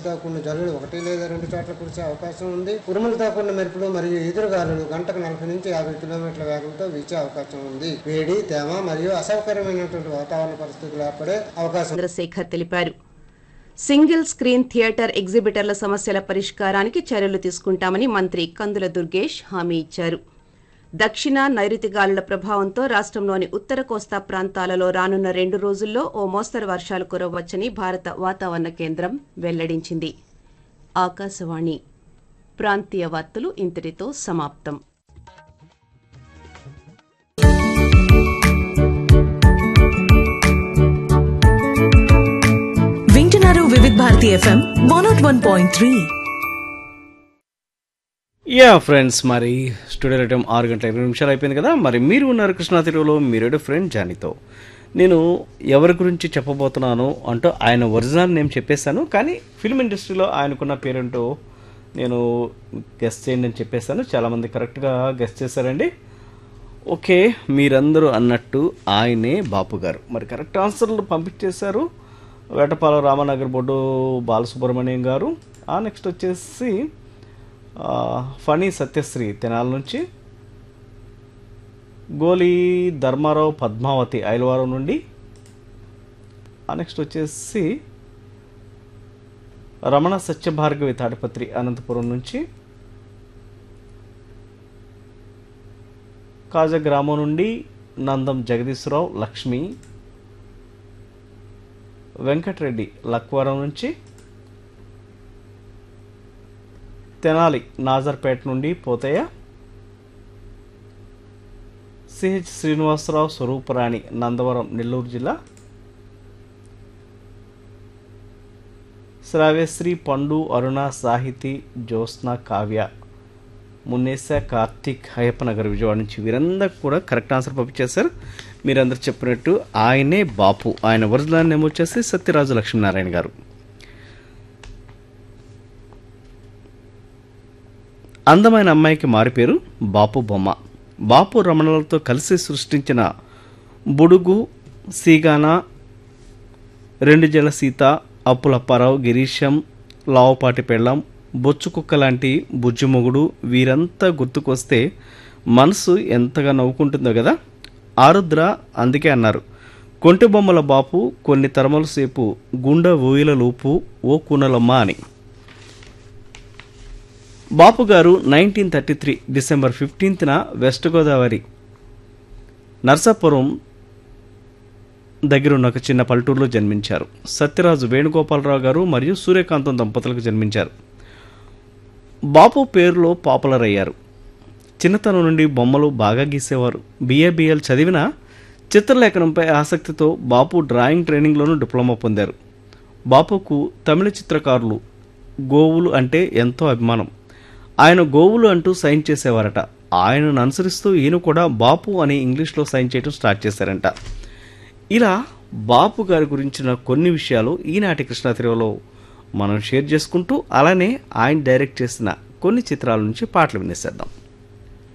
ఉరుములతో కూడిన జల్లులు ఒకటి లేదా రెండు చోట్ల కురిసే అవకాశం ఉంది ఉరుములతో కూడిన మెరుపులు మరియు ఎదురుగాలులు గంటకు నలభై నుంచి యాభై కిలోమీటర్ల వేగంతో వీచే అవకాశం ఉంది వేడి తేమ మరియు అసౌకర్యమైనటువంటి వాతావరణ పరిస్థితులు ఏర్పడే అవకాశం చంద్రశేఖర్ తెలిపారు సింగిల్ స్క్రీన్ థియేటర్ ఎగ్జిబిటర్ల సమస్యల పరిష్కారానికి చర్యలు తీసుకుంటామని మంత్రి కందుల దుర్గేష్ హామీ ఇచ్చారు దక్షిణ నైరుతి గాలుల ప్రభావంతో రాష్ట్రంలోని ఉత్తర కోస్తా ప్రాంతాలలో రానున్న రెండు రోజుల్లో ఓ మోస్తరు వర్షాలు కురవవచ్చని భారత వాతావరణ కేంద్రం వెల్లడించింది ఆకాశవాణి ప్రాంతీయ వార్తలు ఇంతటితో సమాప్తం వింటున్నారు Vividh Bharati FM one naught one point three yeah friends మరి స్టూడియో టైం ఆరు గంటల ఇరవై నిమిషాలు అయిపోయింది కదా మరి మీరు ఉన్నారు కృష్ణా తెలుగులో మీరేడు ఫ్రెండ్ జానీతో నేను ఎవరి గురించి చెప్పబోతున్నాను అంటూ ఆయన ఒరిజినల్ నేమ్ చెప్పేశాను కానీ ఫిల్మ్ ఇండస్ట్రీలో ఆయనకున్న పేరేంటో నేను గెస్ట్ చేయండి అని చెప్పేశాను చాలామంది కరెక్ట్గా గెస్ట్ చేశారండి ఓకే మీరందరూ అన్నట్టు ఆయనే బాపు గారు మరి కరెక్ట్ ఆన్సర్లు పంపించేశారు వేటపాల రామనగర్ బొడ్డు బాలసుబ్రహ్మణ్యం గారు ఆ నెక్స్ట్ వచ్చేసి ఆ, ఫణి సత్యశ్రీ తెనాల నుంచి గోలి ధర్మారావు పద్మావతి ఐలవారం నుండి ఆ నెక్స్ట్ వచ్చేసి రమణ సత్యభార్గవి తాడిపత్రి అనంతపురం నుంచి కాజా గ్రామం నుండి నందం జగదీశ్వరరావు లక్ష్మి వెంకటరెడ్డి లక్వరం నుంచి తెనాలి నాజర్పేట నుండి పోతయ్య సిహెచ్ శ్రీనివాసరావు స్వరూపరాణి నందవరం నెల్లూరు జిల్లా శ్రావ్యశ్రీ పండు అరుణ సాహితి జ్యోత్స్న కావ్య మున్నేస కార్తీక్ అయ్యప్ప నగర్ విజయవాడ నుంచి వీరందరూ కూడా కరెక్ట్ ఆన్సర్ పంపించేశారు మీరందరూ చెప్పినట్టు ఆయనే బాపు ఆయన ఒరిజినల్ నేమ్ వచ్చేసి సత్యరాజు లక్ష్మీనారాయణ గారు అందమైన అమ్మాయికి మారిపేరు బాపు బొమ్మ బాపు రమణలతో కలిసి సృష్టించిన బుడుగు సీగాన రెండు జల సీత అప్పులప్పారావు గిరీశం లావుపాటి పెళ్ళం బొచ్చు కుక్క లాంటి బుజ్జిమొగుడు వీరంతా గుర్తుకొస్తే మనసు ఎంతగా నవ్వుకుంటుందో కదా ఆరుద్ర అందుకే అన్నారు కొంటి బొమ్మల బాపు కొన్ని తరమల సేపు గుండె ఊయల లూపు ఓ కూనలమ్మ అని బాపు గారు నైన్టీన్ థర్టీ త్రీ డిసెంబర్ ఫిఫ్టీన్త్న వెస్ట్ గోదావరి నర్సాపురం దగ్గరున్న ఒక చిన్న పల్లెటూరులో జన్మించారు సత్యరాజు వేణుగోపాలరావు గారు మరియు సూర్యకాంతం దంపతులకు జన్మించారు బాపు పేరులో పాపులర్ అయ్యారు చిన్నతనం నుండి బొమ్మలు బాగా గీసేవారు బిఏబిఎల్ చదివిన చిత్రలేఖనంపై ఆసక్తితో బాపు డ్రాయింగ్ ట్రైనింగ్లోనూ డిప్లొమా పొందారు బాపుకు తమిళ చిత్రకారులు గోవులు అంటే ఎంతో అభిమానం ఆయన గోవులు అంటూ సైన్ చేసేవారట ఆయనను అనుసరిస్తూ ఈయన కూడా బాపు అని ఇంగ్లీష్లో సైన్ చేయడం స్టార్ట్ చేశారంట ఇలా బాపు గారి గురించిన కొన్ని విషయాలు ఈనాటి కృష్ణా తిరువలో మనం షేర్ చేసుకుంటూ అలానే ఆయన డైరెక్ట్ చేసిన కొన్ని చిత్రాల నుంచి పాటలు వినేసేద్దాం